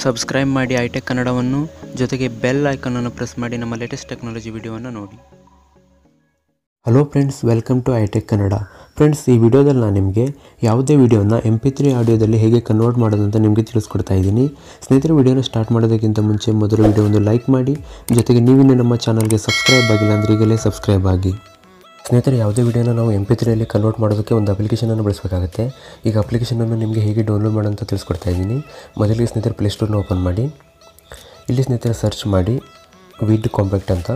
subscribe ಮಾಡಿ hi-tech ಕನ್ನಡವನ್ನು ಜೊತೆಗೆ ಬೆಲ್ ಐಕನನ್ನು ಪ್ರೆಸ್ ಮಾಡಿ ನಮ್ಮ ಲೇಟೆಸ್ಟ್ ಟೆಕ್ನಾಲಜಿ ವಿಡಿಯೋವನ್ನು ನೋಡಿ hello friends welcome to iTech Kannada friends ಈ ವಿಡಿಯೋದಲ್ಲಿ ನಾನು ನಿಮಗೆ ಯಾವುದೇ ವಿಡಿಯೋನ ಎಮ್ ಪಿ ತ್ರೀ ಆಡಿಯೋದಲ್ಲಿ ಹೇಗೆ ಕನ್ವರ್ಟ್ ಮಾಡೋದು ಅಂತ ನಿಮಗೆ ತಿಳಿಸ್ಕೊಡ್ತಾ ಇದ್ದೀನಿ ಸ್ನೇಹಿತರೆ ವಿಡಿಯೋನ ಸ್ಟಾರ್ಟ್ ಮಾಡೋದಕ್ಕಿಂತ ಮುಂಚೆ ಮೊದಲು ವಿಡಿಯೋವನ್ನು ಲೈಕ್ ಮಾಡಿ ಜೊತೆಗೆ ನೀವಿನ್ನೂ ನಮ್ಮ ಚಾನಲ್ಗೆ ಸಬ್ಸ್ಕ್ರೈಬ್ ಆಗಿಲ್ಲ ಅಂದರೆ ಈಗಲೇ ಸಬ್ಸ್ಕ್ರೈಬ್ ಆಗಿ ಸ್ನೇಹಿತರೆ ಯಾವುದೇ ವಿಡಿಯೋನ ನಾವು ಎಮ್ ಪಿ ತ್ರೀಯಲ್ಲಿ ಕನ್ವರ್ಟ್ ಮಾಡೋದಕ್ಕೆ ಒಂದು ಅಪ್ಲಿಕೇಶನನ್ನು ಬಳಸಬೇಕಾಗುತ್ತೆ ಈಗ ಅಪ್ಲಿಕೇಶನನ್ನು ನಿಮಗೆ ಹೇಗೆ ಡೌನ್ಲೋಡ್ ಮಾಡೋಂತ ತಿಳಿಸ್ಕೊಡ್ತಾ ಇದ್ದೀನಿ ಮೊದಲಿಗೆ ಸ್ನೇಹಿತರೆ ಪ್ಲೇಸ್ಟೋರ್ನ ಓಪನ್ ಮಾಡಿ ಇಲ್ಲಿ ಸ್ನೇಹಿತರೆ ಸರ್ಚ್ ಮಾಡಿ ವಿಡ್ ಕಾಂಪ್ಯಾಕ್ಟ್ ಅಂತ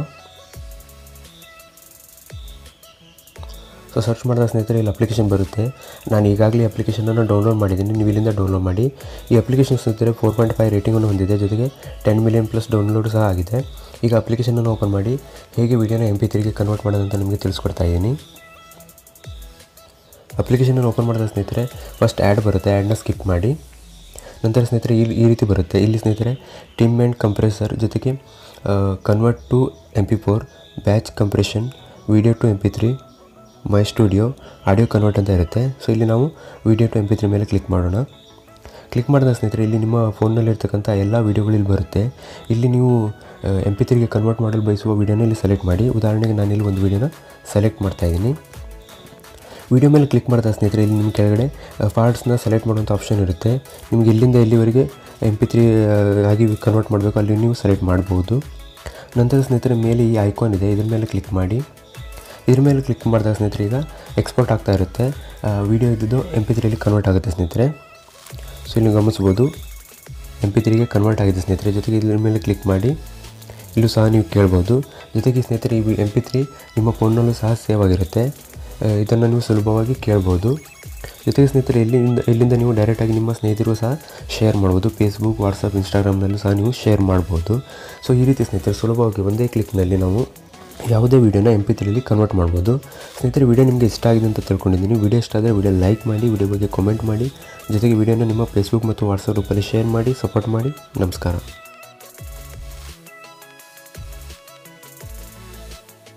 ಸೊ ಸರ್ಚ್ ಮಾಡಿದ ಸ್ನೇಹಿತರೆ ಇಲ್ಲಿ ಅಪ್ಲಿಕೇಶನ್ ಬರುತ್ತೆ ನಾನು ಈಗಾಗಲೇ ಅಪ್ಲಿಕೇಶನನ್ನು ಡೌನ್ಲೋಡ್ ಮಾಡಿದ್ದೀನಿ ನೀವು ಇಲ್ಲಿಂದ ಡೌನ್ಲೋಡ್ ಮಾಡಿ ಈ ಅಪ್ಲಿಕೇಶನ್ ಸ್ನೇಹಿತರೆ ಫೋರ್ ಪಾಯಿಂಟ್ ಫೈವ್ ರೇಟಿಂಗನ್ನು ಹೊಂದಿದೆ ಜೊತೆಗೆ ಟೆನ್ ಮಿಲಿಯನ್ ಪ್ಲಸ್ ಡೌನ್ಲೋಡ್ ಸಹ ಆಗಿದೆ ಈಗ ಅಪ್ಲಿಕೇಶನನ್ನು ಓಪನ್ ಮಾಡಿ ಹೇಗೆ ವಿಡಿಯೋನ ಎಮ್ ಪಿ ತ್ರೀಗೆ ಕನ್ವರ್ಟ್ ಮಾಡೋದಂತ ನಿಮಗೆ ತಿಳಿಸ್ಕೊಡ್ತಾ ಇದ್ದೀನಿ ಅಪ್ಲಿಕೇಶನನ್ನು ಓಪನ್ ಮಾಡಿದ ಸ್ನೇಹಿತರೆ ಫಸ್ಟ್ ಆ್ಯಡ್ ಬರುತ್ತೆ ಆ್ಯಡ್ನ ಸ್ಕಿಪ್ ಮಾಡಿ ನಂತರ ಸ್ನೇಹಿತರೆ ಇಲ್ಲಿ ಈ ರೀತಿ ಬರುತ್ತೆ ಇಲ್ಲಿ ಸ್ನೇಹಿತರೆ ಟಿಮ್ ಆ್ಯಂಡ್ ಕಂಪ್ರೆಸರ್ ಜೊತೆಗೆ convert to M P four batch compression video to M P three my studio audio convert ಅಂತ ಇರುತ್ತೆ ಸೊ ಇಲ್ಲಿ ನಾವು video to M P three ಮೇಲೆ ಕ್ಲಿಕ್ ಮಾಡೋಣ ಕ್ಲಿಕ್ ಮಾಡಿದ ಸ್ನೇಹಿತರೆ ಇಲ್ಲಿ ನಿಮ್ಮ ಫೋನ್ನಲ್ಲಿರ್ತಕ್ಕಂಥ ಎಲ್ಲ ವೀಡಿಯೋಗಳು ಇಲ್ಲಿ ಬರುತ್ತೆ ಇಲ್ಲಿ ನೀವು ಎಮ್ ಪಿ ತ್ರೀಗೆ ಕನ್ವರ್ಟ್ ಮಾಡಲು ಬಯಸುವ ವೀಡಿಯೋನ ಇಲ್ಲಿ ಸೆಲೆಕ್ಟ್ ಮಾಡಿ ಉದಾಹರಣೆಗೆ ನಾನಿಲ್ಲಿ ಒಂದು ವೀಡಿಯೋನ ಸೆಲೆಕ್ಟ್ ಮಾಡ್ತಾಯಿದ್ದೀನಿ ವಿಡಿಯೋ ಮೇಲೆ ಕ್ಲಿಕ್ ಮಾಡಿದ ಸ್ನೇಹಿತರೆ ಇಲ್ಲಿ ನಿಮ್ಮ ಕೆಳಗಡೆ ಪಾರ್ಟ್ಸ್ನ ಸೆಲೆಕ್ಟ್ ಮಾಡುವಂಥ ಆಪ್ಷನ್ ಇರುತ್ತೆ ನಿಮ್ಗೆ ಎಲ್ಲಿಂದ ಎಲ್ಲಿವರೆಗೆ ಎಮ್ ಪಿ ತ್ರೀ ಆಗಿ ಕನ್ವರ್ಟ್ ಮಾಡಬೇಕು ಅಲ್ಲಿ ನೀವು ಸೆಲೆಕ್ಟ್ ಮಾಡ್ಬೋದು ನಂತರ ಸ್ನೇಹಿತರೆ ಮೇಲೆ ಈ ಐಕಾನ್ ಇದೆ ಇದ್ರ ಮೇಲೆ ಕ್ಲಿಕ್ ಮಾಡಿ ಇದ್ರ ಮೇಲೆ ಕ್ಲಿಕ್ ಮಾಡಿದಾಗ ಸ್ನೇಹಿತರೆ ಈಗ ಎಕ್ಸ್ಪೋರ್ಟ್ ಆಗ್ತಾ ಇರುತ್ತೆ ವಿಡಿಯೋ ಇದ್ದಿದ್ದು ಎಮ್ ಪಿ ತ್ರೀಯಲ್ಲಿ ಕನ್ವರ್ಟ್ ಆಗುತ್ತೆ ಸ್ನೇಹಿತರೆ ಸೊ ಇಲ್ಲಿ ಗಮನಿಸ್ಬೋದು ಎಮ್ ಪಿ ತ್ರೀಗೆ ಕನ್ವರ್ಟ್ ಆಗಿದೆ ಸ್ನೇಹಿತರೆ ಜೊತೆಗೆ ಇದ್ರ ಮೇಲೆ ಕ್ಲಿಕ್ ಮಾಡಿ ಇಲ್ಲೂ ಸಹ ನೀವು ಕೇಳ್ಬೋದು ಜೊತೆಗೆ ಸ್ನೇಹಿತರೆ ಈ ಎಮ್ ಪಿ ತ್ರೀ ನಿಮ್ಮ ಫೋನ್ನಲ್ಲೂ ಸಹ ಸೇವ್ ಆಗಿರುತ್ತೆ ಇದನ್ನು ನೀವು ಸುಲಭವಾಗಿ ಕೇಳ್ಬೋದು ಜೊತೆಗೆ ಸ್ನೇಹಿತರೆ ಇಲ್ಲಿಂದ ಇಲ್ಲಿಂದ ನೀವು ಡೈರೆಕ್ಟಾಗಿ ನಿಮ್ಮ ಸ್ನೇಹಿತರು ಸಹ ಶೇರ್ ಮಾಡ್ಬೋದು ಫೇಸ್ಬುಕ್ ವಾಟ್ಸಪ್ ಇನ್ಸ್ಟಾಗ್ರಾಮ್ನಲ್ಲೂ ಸಹ ನೀವು ಶೇರ್ ಮಾಡ್ಬೋದು ಸೊ ಈ ರೀತಿ ಸ್ನೇಹಿತರೆ ಸುಲಭವಾಗಿ ಒಂದೇ ಕ್ಲಿಕ್ನಲ್ಲಿ ನಾವು ಯಾವುದೇ ವೀಡಿಯೋನ ಎಮ್ ಪಿ ತ್ರೀಲಿ ಕನ್ವರ್ಟ್ ಮಾಡ್ಬೋದು ಸ್ನೇಹಿತರೆ ವಿಡಿಯೋ ನಿಮಗೆ ಇಷ್ಟ ಆಗಿದೆ ಅಂತ ತಿಳ್ಕೊಂಡಿದ್ದೀನಿ ವಿಡಿಯೋ ಇಷ್ಟ ಆದರೆ ವಿಡಿಯೋ ಲೈಕ್ ಮಾಡಿ ವಿಡಿಯೋ ಬಗ್ಗೆ ಕಾಮೆಂಟ್ ಮಾಡಿ ಜೊತೆಗೆ ವಿಡಿಯೋನ ನಿಮ್ಮ ಫೇಸ್ಬುಕ್ ಮತ್ತು ವಾಟ್ಸಪ್ ಗ್ರೂಪಲ್ಲಿ ಶೇರ್ ಮಾಡಿ ಸಪೋರ್ಟ್ ಮಾಡಿ ನಮಸ್ಕಾರ